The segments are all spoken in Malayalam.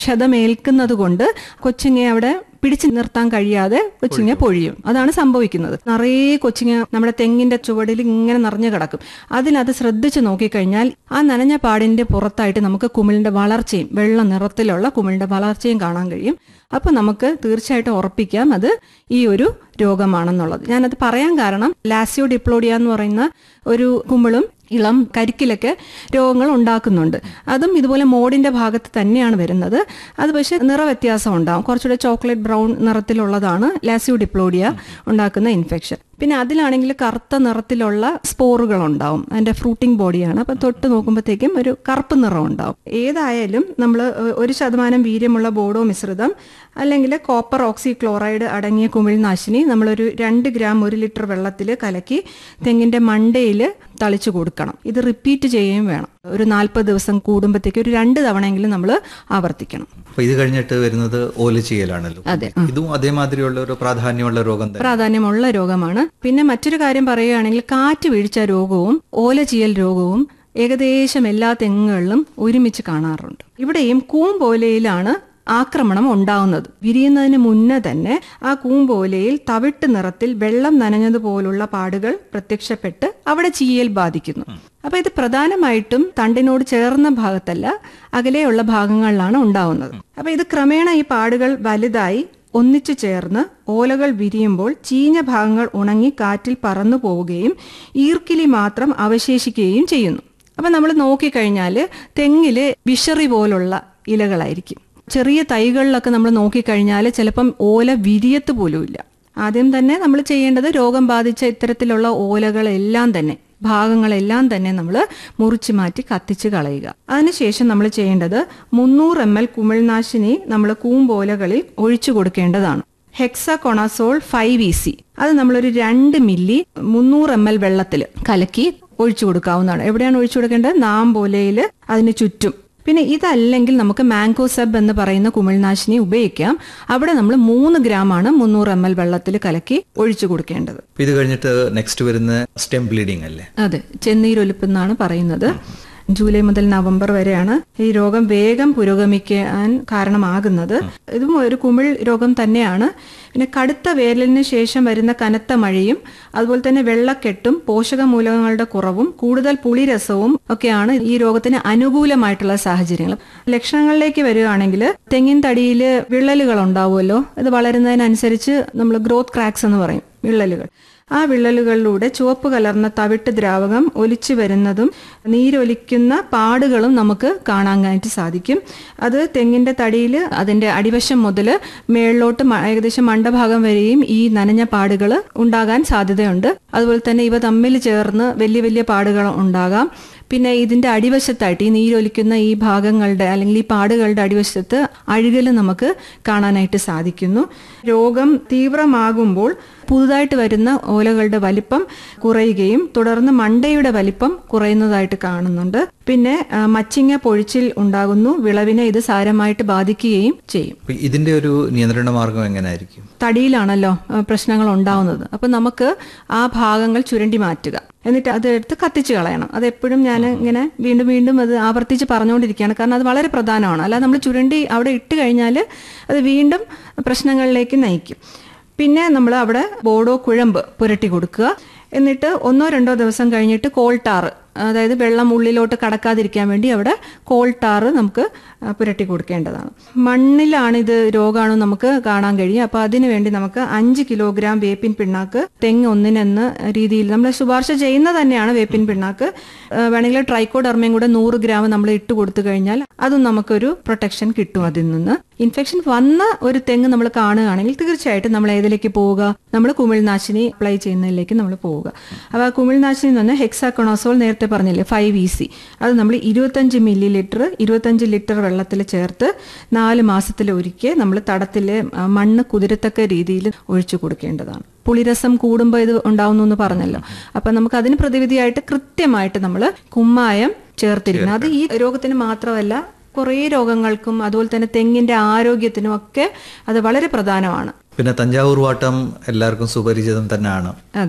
ക്ഷതമേൽക്കുന്നത് കൊണ്ട് കൊച്ചിങ്ങയെ അവിടെ പിടിച്ചു നിർത്താൻ കഴിയാതെ കൊച്ചിങ്ങ പൊഴിയും അതാണ് സംഭവിക്കുന്നത് നിറയെ കൊച്ചിങ്ങ നമ്മുടെ തെങ്ങിന്റെ ചുവടിൽ ഇങ്ങനെ നിറഞ്ഞു കിടക്കും അതിനത് ശ്രദ്ധിച്ചു നോക്കിക്കഴിഞ്ഞാൽ ആ നനഞ്ഞ പാടിന്റെ പുറത്തായിട്ട് നമുക്ക് കുമിളിന്റെ വളർച്ചയും വെള്ള നിറത്തിലുള്ള കുമിളിന്റെ വളർച്ചയും കാണാൻ കഴിയും അപ്പൊ നമുക്ക് തീർച്ചയായിട്ടും ഉറപ്പിക്കാം അത് ഈ ഒരു രോഗമാണെന്നുള്ളത് ഞാനത് പറയാൻ കാരണം ലാസിയോ ഡിപ്ലോഡിയ എന്ന് പറയുന്ന ഒരു കുമിളും ഇളം കരിക്കിലൊക്കെ രോഗങ്ങൾ ഉണ്ടാക്കുന്നുണ്ട് അതും ഇതുപോലെ മോഡിന്റെ ഭാഗത്ത് തന്നെയാണ് വരുന്നത് അത് പക്ഷേ നിറവ്യത്യാസം ഉണ്ടാവും കുറച്ചുകൂടെ ചോക്ലേറ്റ് ബ്രൗൺ നിറത്തിലുള്ളതാണ് ലാസിയോ ഡിപ്ലോഡിയ ഉണ്ടാക്കുന്ന ഇൻഫെക്ഷൻ പിന്നെ അതിലാണെങ്കിൽ കറുത്ത നിറത്തിലുള്ള സ്പോറുകൾ ഉണ്ടാവും അതിന്റെ ഫ്രൂട്ടിംഗ് ബോഡിയാണ് അപ്പം തൊട്ട് നോക്കുമ്പോഴത്തേക്കും ഒരു കറുപ്പ് നിറം ഉണ്ടാവും ഏതായാലും നമ്മൾ ഒരു ശതമാനം വീര്യമുള്ള ബോഡോ മിശ്രിതം അല്ലെങ്കിൽ കോപ്പർ ഓക്സി ക്ലോറൈഡ് അടങ്ങിയ കുമിൾനാശിനി നമ്മളൊരു രണ്ട് ഗ്രാം ഒരു ലിറ്റർ വെള്ളത്തിൽ കലക്കി തെങ്ങിന്റെ മണ്ടയിൽ തളിച്ചു കൊടുക്കണം ഇത് റിപ്പീറ്റ് ചെയ്യുകയും വേണം ഒരു നാൽപ്പത് ദിവസം കൂടുമ്പോഴത്തേക്ക് ഒരു രണ്ട് തവണയെങ്കിലും നമ്മൾ ആവർത്തിക്കണം അപ്പൊ ഇത് കഴിഞ്ഞിട്ട് വരുന്നത് ഓല ചെയ്യലാണല്ലോ അതെ, ഇതും അതേമാതിരിയുള്ള ഒരു പ്രാധാന്യമുള്ള രോഗം തന്നെ പ്രാധാന്യമുള്ള രോഗമാണ് പിന്നെ മറ്റൊരു കാര്യം പറയുകയാണെങ്കിൽ കാറ്റ് വീഴ്ച രോഗവും ഓലചീയൽ രോഗവും ഏകദേശം എല്ലാ തെങ്ങുകളിലും ഒരുമിച്ച് കാണാറുണ്ട് ഇവിടെയും കൂമ്പോലയിലാണ് ആക്രമണം ഉണ്ടാവുന്നത് വിരിയുന്നതിന് മുന്നേ തന്നെ ആ കൂമ്പോലയിൽ തവിട്ട് നിറത്തിൽ വെള്ളം നനഞ്ഞതുപോലുള്ള പാടുകൾ പ്രത്യക്ഷപ്പെട്ട് അവിടെ ചീയൽ ബാധിക്കുന്നു അപ്പൊ ഇത് പ്രധാനമായിട്ടും തണ്ടിനോട് ചേർന്ന ഭാഗത്തല്ല അകലെയുള്ള ഭാഗങ്ങളിലാണ് ഉണ്ടാവുന്നത് അപ്പൊ ഇത് ക്രമേണ ഈ പാടുകൾ വലുതായി ഒന്നിച്ചു ചേർന്ന് ഓലകൾ വിരിയുമ്പോൾ ചീഞ്ഞ ഭാഗങ്ങൾ ഉണങ്ങി കാറ്റിൽ പറന്നു പോവുകയും ഈർക്കിലി മാത്രം അവശേഷിക്കുകയും ചെയ്യുന്നു അപ്പൊ നമ്മൾ നോക്കിക്കഴിഞ്ഞാൽ തെങ്ങില് വിഷറി പോലുള്ള ഇലകളായിരിക്കും ചെറിയ തൈകളിലൊക്കെ നമ്മൾ നോക്കിക്കഴിഞ്ഞാൽ ചിലപ്പം ഓല വിരിയത്ത് പോലുമില്ല ആദ്യം തന്നെ നമ്മൾ ചെയ്യേണ്ടത് രോഗം ബാധിച്ച ഇത്തരത്തിലുള്ള ഓലകളെല്ലാം തന്നെ ഭാഗങ്ങളെല്ലാം തന്നെ നമ്മൾ മുറിച്ചു മാറ്റി കത്തിച്ച് കളയുക അതിനുശേഷം നമ്മൾ ചെയ്യേണ്ടത് മുന്നൂറ് എം എൽ കുമിൾനാശിനി നമ്മൾ കൂമ്പോലകളിൽ ഒഴിച്ചു കൊടുക്കേണ്ടതാണ് ഹെക്സകൊണസോൾ ഫൈവ് ഇ സി അത് നമ്മളൊരു രണ്ട് മില്ലി മുന്നൂറ് എം എൽ വെള്ളത്തിൽ കലക്കി ഒഴിച്ചു കൊടുക്കാവുന്നതാണ് എവിടെയാണ് ഒഴിച്ചു കൊടുക്കേണ്ടത് നാമ്പോലയിൽ അതിന് ചുറ്റും പിന്നെ ഇതല്ലെങ്കിൽ നമുക്ക് മാംഗോ സബ് എന്ന് പറയുന്ന കുമിൾനാശിനി ഉപയോഗിക്കാം അവിടെ നമ്മൾ മൂന്ന് ഗ്രാമാണ് മുന്നൂറ് എം എൽ വെള്ളത്തിൽ കലക്കി ഒഴിച്ചു കൊടുക്കേണ്ടത് അപ്പൊ ഇത് കഴിഞ്ഞിട്ട് നെക്സ്റ്റ് വരുന്ന സ്റ്റെം ബ്ലീഡിംഗ് അല്ലേ അതെ ചെന്നീരൊലിപ്പ് എന്നാണ് പറയുന്നത് ജൂലൈ മുതൽ നവംബർ വരെയാണ് ഈ രോഗം വേഗം പുരോഗമിക്കാൻ കാരണമാകുന്നത് ഇതും ഒരു കുമിൾ രോഗം തന്നെയാണ് പിന്നെ കടുത്ത വേനലിന് ശേഷം വരുന്ന കനത്ത മഴയും അതുപോലെ തന്നെ വെള്ളക്കെട്ടും പോഷകമൂലകങ്ങളുടെ കുറവും കൂടുതൽ പുളിരസവും ഒക്കെയാണ് ഈ രോഗത്തിന് അനുകൂലമായിട്ടുള്ള സാഹചര്യങ്ങൾ ലക്ഷണങ്ങളിലേക്ക് വരികയാണെങ്കിൽ തെങ്ങിൻ തടിയിൽ വിള്ളലുകൾ ഉണ്ടാവുമല്ലോ ഇത് വളരുന്നതിനനുസരിച്ച് നമ്മൾ ഗ്രോത്ത് ക്രാക്സ് എന്ന് പറയും വിള്ളലുകൾ ആ വിള്ളലുകളിലൂടെ ചുവപ്പ് കലർന്ന തവിട്ട് ദ്രാവകം ഒലിച്ചു വരുന്നതും നീരൊലിക്കുന്ന പാടുകളും നമുക്ക് കാണാനായിട്ട് സാധിക്കും അത് തെങ്ങിന്റെ തടിയിൽ അതിന്റെ അടിവശം മുതൽ മേളിലോട്ട് മ- ഏകദേശം മണ്ടഭാഗം വരെയും ഈ നനഞ്ഞ പാടുകൾ ഉണ്ടാകാൻ സാധ്യതയുണ്ട് അതുപോലെ തന്നെ ഇവ തമ്മിൽ ചേർന്ന് വലിയ വലിയ പാടുകൾ ഉണ്ടാകാം പിന്നെ ഇതിന്റെ അടിവശത്തായിട്ട് ഈ നീരൊലിക്കുന്ന ഈ ഭാഗങ്ങളുടെ അല്ലെങ്കിൽ ഈ പാടുകളുടെ അടിവശത്ത് അഴുകൽ നമുക്ക് കാണാനായിട്ട് സാധിക്കുന്നു രോഗം തീവ്രമാകുമ്പോൾ പുതുതായിട്ട് വരുന്ന ഓലകളുടെ വലിപ്പം കുറയുകയും തുടർന്ന് മണ്ടയുടെ വലിപ്പം കുറയുന്നതായിട്ട് കാണുന്നുണ്ട് പിന്നെ ആ, മച്ചിങ്ങ പൊഴിച്ചിൽ ഉണ്ടാകുന്നു വിളവിനെ ഇത് സാരമായിട്ട് ബാധിക്കുകയും ചെയ്യും അപ്പൊ ഇതിന്റെ ഒരു നിയന്ത്രണ മാർഗം എങ്ങനെയായിരിക്കും തടിയിലാണല്ലോ ആ, പ്രശ്നങ്ങൾ ഉണ്ടാവുന്നത് അപ്പൊ നമുക്ക് ആ ഭാഗങ്ങൾ ചുരണ്ടി മാറ്റുക എന്നിട്ട് അത് എടുത്ത് കത്തിച്ച് കളയണം അത് എപ്പോഴും ഞാൻ ഇങ്ങനെ വീണ്ടും വീണ്ടും അത് ആവർത്തിച്ച് പറഞ്ഞുകൊണ്ടിരിക്കുകയാണ് കാരണം അത് വളരെ പ്രധാനമാണ് അല്ലാതെ നമ്മൾ ചുരണ്ടി അവിടെ ഇട്ട് കഴിഞ്ഞാൽ അത് വീണ്ടും പ്രശ്നങ്ങളിലേക്ക് നയിക്കും പിന്നെ നമ്മൾ അവിടെ ബോഡോ കുഴമ്പ് പുരട്ടി കൊടുക്കുക എന്നിട്ട് ഒന്നോ രണ്ടോ ദിവസം കഴിഞ്ഞിട്ട് കോൾട്ടാറ് അതായത് വെള്ളം ഉള്ളിലോട്ട് കടക്കാതിരിക്കാൻ വേണ്ടി അവിടെ കോൾട്ടാറ് നമുക്ക് ആ, പുരട്ടി കൊടുക്കേണ്ടതാണ് മണ്ണിലാണ് ഇത് രോഗമാണ് നമുക്ക് കാണാൻ കഴിയും അപ്പോൾ അതിനു വേണ്ടി നമുക്ക് അഞ്ച് കിലോഗ്രാം വേപ്പിൻ പിണ്ണാക്ക് തെങ്ങ് ഒന്നിനെന്ന രീതിയിൽ നമ്മൾ ശുപാർശ ചെയ്യുന്ന തന്നെയാണ് വേപ്പിൻ പിണ്ണാക്ക് ആ, വേണമെങ്കിൽ ട്രൈക്കോഡർമയും കൂടെ നൂറ് ഗ്രാം നമ്മൾ ഇട്ട് കൊടുത്തു കഴിഞ്ഞാൽ അതും നമുക്കൊരു പ്രൊട്ടക്ഷൻ കിട്ടും അതിൽ നിന്ന് ഇൻഫെക്ഷൻ വന്ന ഒരു തെങ്ങ് നമ്മൾ കാണുകയാണെങ്കിൽ തീർച്ചയായിട്ടും നമ്മൾ ഏതിലേക്ക് പോവുക നമ്മൾ കുമിൾനാശിനി അപ്ലൈ ചെയ്യുന്നതിലേക്ക് നമ്മൾ പോവുക അപ്പോൾ ആ കുമിൾനാശിനി എന്ന് പറഞ്ഞാൽ ഹെക്സാക്കൊണോസോൾ നേരത്തെ പറഞ്ഞില്ലേ ഫൈവ് ഇ സി അത് നമ്മൾ ഇരുപത്തഞ്ച് മില്ലി ലിറ്റർ ഇരുപത്തഞ്ച് ലിറ്റർ വെള്ളത്തിൽ ചേർത്ത് നാല് മാസത്തിൽ ഒരിക്കൽ നമ്മൾ തടത്തിൽ ആ, മണ്ണ് കുതിരത്തക്ക രീതിയിൽ ഒഴിച്ചു കൊടുക്കേണ്ടതാണ് പുളിരസം കൂടുമ്പോൾ ഇത് ഉണ്ടാവുന്നു എന്ന് പറഞ്ഞല്ലോ അപ്പൊ നമുക്ക് അതിന് പ്രതിവിധിയായിട്ട് കൃത്യമായിട്ട് നമ്മൾ കുമ്മായം ചേർത്തിരിക്കണം അത് ഈ രോഗത്തിന് മാത്രമല്ല കുറേ രോഗങ്ങൾക്കും അതുപോലെ തന്നെ തെങ്ങിന്റെ ആരോഗ്യത്തിനും ഒക്കെ അത് വളരെ പ്രധാനമാണ് പിന്നെ തഞ്ചാവൂർ വാട്ടം എല്ലാവർക്കും സുപരിചിതം തന്നെയാണ് അതെ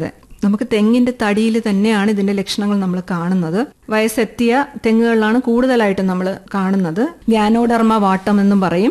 നമുക്ക് തെങ്ങിന്റെ തടിയിൽ തന്നെയാണ് ഇതിന്റെ ലക്ഷണങ്ങൾ നമ്മൾ കാണുന്നത് വയസ്സെത്തിയ തെങ്ങുകളിലാണ് കൂടുതലായിട്ടും നമ്മൾ കാണുന്നത് ഗ്യാനോഡർമ വാട്ടം എന്നും പറയും